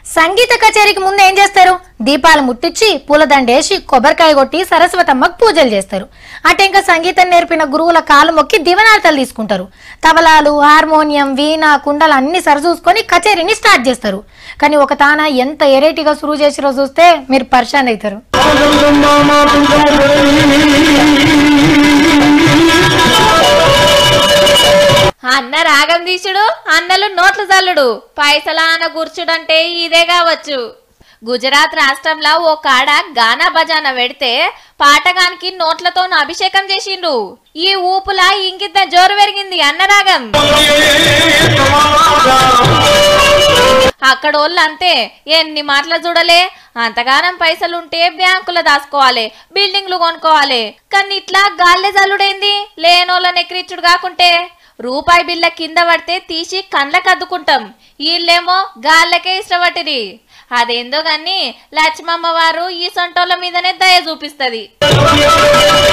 సంగీత కచేరీకి ముందు ఏం చేస్తారు దీపాలు ముట్టించి పూలదండేసి కొబ్బరికాయ కొట్టి సరస్వతమ్మకు పూజలు చేస్తారు అటే ఇంకా సంగీతం నేర్పిన గురువుల కాలు మొక్కి దివనార్థాలు తీసుకుంటారు తబలాలు హార్మోనియం వీణ కుండలు అన్ని సరిచూసుకొని కచేరీని స్టార్ట్ చేస్తారు కానీ ఒక తాన ఎంత ఎరేటిగా సురువు చేసిరో చూస్తే మీరు పరిశాన్ అవుతారు అన్న రాగం తీసుడు అన్నలు నోట్ల చల్లుడు పైసలాన కూర్చుడంటే ఇదే కావచ్చు గుజరాత్ రాష్ట్రంలో ఓ కాడ గానా బజానా పెడితే పాటగానికి నోట్లతో అభిషేకం చేసిండ్రు ఈ ఊపులా ఇంకింత జోరు పెరిగింది అన్న రాగం అక్కడోళ్ళు అంతే ఎన్ని మాటలు చూడలే అంతగానం పైసలుంటే బ్యాంకులో దాచుకోవాలి బిల్డింగ్లు కొనుక్కోవాలి కానీ ఇట్లా గాల్లే జల్లుడైంది లేనోళ్ళని ఎక్కిరిచ్చుడు కాకుంటే రూపాయి బిల్ల కింద పడితే తీసి కండ్లకు అద్దుకుంటాం వీళ్ళేమో గాల్లకే ఇష్టపట్టిరి అదేందో గాని లక్ష్మమ్మ వారు ఈ సొంటోళ్ళ మీదనే దయ చూపిస్తది